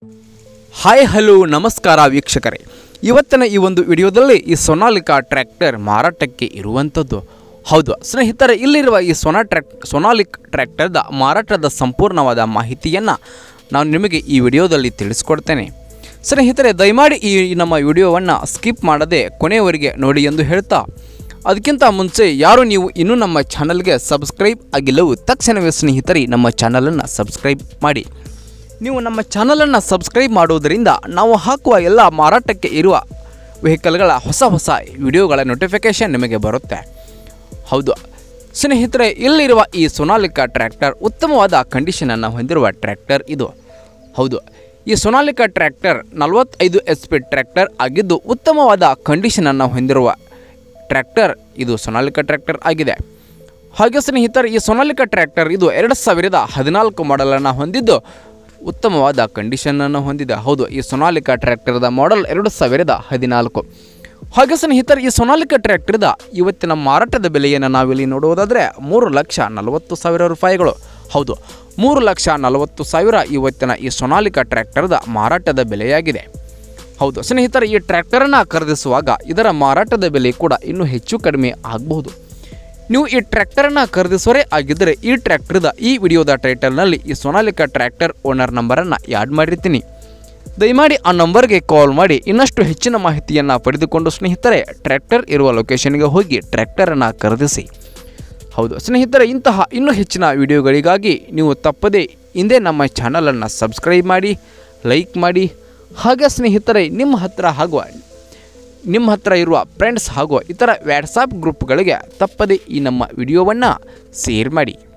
hi hello ನಮಸ್ಕಾರ ವೀಕ್ಷಕರೇ ಇವತ್ತಿನ ಈ ಒಂದು ವಿಡಿಯೋದಲ್ಲಿ ಈ ಸೊನಾಲಿಕಾ ಟ್ರ್ಯಾಕ್ಟರ್ ಮಾರಾಟಕ್ಕೆ ಇರುವಂಥದ್ದು ಹೌದು ಸ್ನೇಹಿತರೆ ಇಲ್ಲಿರುವ ಈ ಸೊನಾ ಟ್ರ್ಯಾಕ್ ಸೊನಾಲಿಕ್ ಟ್ರ್ಯಾಕ್ಟರ್ದ ಮಾರಾಟದ ಸಂಪೂರ್ಣವಾದ ಮಾಹಿತಿಯನ್ನು ನಾನು ನಿಮಗೆ ಈ ವಿಡಿಯೋದಲ್ಲಿ ತಿಳಿಸ್ಕೊಡ್ತೇನೆ ಸ್ನೇಹಿತರೆ ದಯಮಾಡಿ ಈ ನಮ್ಮ ವಿಡಿಯೋವನ್ನು ಸ್ಕಿಪ್ ಮಾಡದೆ ಕೊನೆಯವರೆಗೆ ನೋಡಿ ಎಂದು ಹೇಳ್ತಾ ಅದಕ್ಕಿಂತ ಮುಂಚೆ ಯಾರು ನೀವು ಇನ್ನೂ ನಮ್ಮ ಚಾನಲ್ಗೆ ಸಬ್ಸ್ಕ್ರೈಬ್ ಆಗಿಲ್ಲವೋ ತಕ್ಷಣವೇ ಸ್ನೇಹಿತರೆ ನಮ್ಮ ಚಾನಲನ್ನು ಸಬ್ಸ್ಕ್ರೈಬ್ ಮಾಡಿ ನೀವು ನಮ್ಮ ಚಾನಲನ್ನು ಸಬ್ಸ್ಕ್ರೈಬ್ ಮಾಡುವುದರಿಂದ ನಾವು ಹಾಕುವ ಎಲ್ಲ ಮಾರಾಟಕ್ಕೆ ಇರುವ ವೆಹಿಕಲ್ಗಳ ಹೊಸ ಹೊಸ ವಿಡಿಯೋಗಳ ನೋಟಿಫಿಕೇಷನ್ ನಿಮಗೆ ಬರುತ್ತೆ ಹೌದು ಸ್ನೇಹಿತರೆ ಇಲ್ಲಿರುವ ಈ ಸೊನಾಲಿಕಾ ಟ್ರ್ಯಾಕ್ಟರ್ ಉತ್ತಮವಾದ ಕಂಡೀಷನನ್ನು ಹೊಂದಿರುವ ಟ್ರ್ಯಾಕ್ಟರ್ ಇದು ಹೌದು ಈ ಸೊನಾಲಿಕಾ ಟ್ರ್ಯಾಕ್ಟರ್ ನಲವತ್ತೈದು ಎಚ್ ಪಿ ಟ್ರ್ಯಾಕ್ಟರ್ ಆಗಿದ್ದು ಉತ್ತಮವಾದ ಕಂಡೀಷನನ್ನು ಹೊಂದಿರುವ ಟ್ರ್ಯಾಕ್ಟರ್ ಇದು ಸೊನಾಲಿಕಾ ಟ್ರ್ಯಾಕ್ಟರ್ ಆಗಿದೆ ಹಾಗೆ ಸ್ನೇಹಿತರೆ ಈ ಸೊನಾಲಿಕಾ ಟ್ರ್ಯಾಕ್ಟರ್ ಇದು ಎರಡು ಸಾವಿರದ ಹದಿನಾಲ್ಕು ಮಾಡೆಲನ್ನು ಹೊಂದಿದ್ದು ಉತ್ತಮವಾದ ಕಂಡೀಷನನ್ನು ಹೊಂದಿದೆ ಹೌದು ಈ ಸೊನಾಲಿಕಾ ಟ್ರ್ಯಾಕ್ಟರ್ದ ಮಾಡೆಲ್ ಎರಡು ಸಾವಿರದ ಹದಿನಾಲ್ಕು ಹಾಗೆ ಸ್ನೇಹಿತರೆ ಈ ಸೊನಾಲಿಕಾ ಟ್ರ್ಯಾಕ್ಟರ್ದ ಇವತ್ತಿನ ಮಾರಾಟದ ಬೆಲೆಯನ್ನು ನಾವಿಲ್ಲಿ ನೋಡುವುದಾದರೆ ಮೂರು ಲಕ್ಷ ನಲವತ್ತು ಸಾವಿರ ರೂಪಾಯಿಗಳು ಹೌದು ಮೂರು ಲಕ್ಷ ನಲವತ್ತು ಸಾವಿರ ಇವತ್ತಿನ ಈ ಸೊನಾಲಿಕಾ ಟ್ರ್ಯಾಕ್ಟರ್ದ ಮಾರಾಟದ ಬೆಲೆಯಾಗಿದೆ ಹೌದು ಸ್ನೇಹಿತರೆ ಈ ಟ್ರ್ಯಾಕ್ಟರನ್ನು ಖರೀದಿಸುವಾಗ ಇದರ ಮಾರಾಟದ ಬೆಲೆ ಕೂಡ ಇನ್ನೂ ಹೆಚ್ಚು ಕಡಿಮೆ ಆಗಬಹುದು ನೀವು ಈ ಟ್ರ್ಯಾಕ್ಟರನ್ನು ಖರೀದಿಸೋರೇ ಆಗಿದ್ದರೆ ಈ ಟ್ರ್ಯಾಕ್ಟರ್ದ ಈ ವಿಡಿಯೋದ ಟೈಟಲ್ನಲ್ಲಿ ಈ ಸೊನಾಲಿಕಾ ಟ್ರ್ಯಾಕ್ಟರ್ ಓನರ್ ನಂಬರನ್ನು ಯಾಡ್ ಮಾಡಿರ್ತೀನಿ ದಯಮಾಡಿ ಆ ನಂಬರ್ಗೆ ಕಾಲ್ ಮಾಡಿ ಇನ್ನಷ್ಟು ಹೆಚ್ಚಿನ ಮಾಹಿತಿಯನ್ನು ಪಡೆದುಕೊಂಡು ಸ್ನೇಹಿತರೆ ಟ್ರ್ಯಾಕ್ಟರ್ ಇರುವ ಲೊಕೇಶನ್ಗೆ ಹೋಗಿ ಟ್ರ್ಯಾಕ್ಟರನ್ನು ಖರೀದಿಸಿ ಹೌದು ಸ್ನೇಹಿತರೆ ಇಂತಹ ಇನ್ನೂ ಹೆಚ್ಚಿನ ವಿಡಿಯೋಗಳಿಗಾಗಿ ನೀವು ತಪ್ಪದೇ ಹಿಂದೆ ನಮ್ಮ ಚಾನಲನ್ನು ಸಬ್ಸ್ಕ್ರೈಬ್ ಮಾಡಿ ಲೈಕ್ ಮಾಡಿ ಹಾಗೆ ಸ್ನೇಹಿತರೆ ನಿಮ್ಮ ಹತ್ರ ಹಾಗೂ ನಿಮ್ಮ ಹತ್ರ ಇರುವ ಫ್ರೆಂಡ್ಸ್ ಹಾಗೂ ಇತರ ವ್ಯಾಟ್ಸಾಪ್ ಗ್ರೂಪ್ಗಳಿಗೆ ತಪ್ಪದೇ ಈ ನಮ್ಮ ವಿಡಿಯೋವನ್ನು ಶೇರ್ ಮಾಡಿ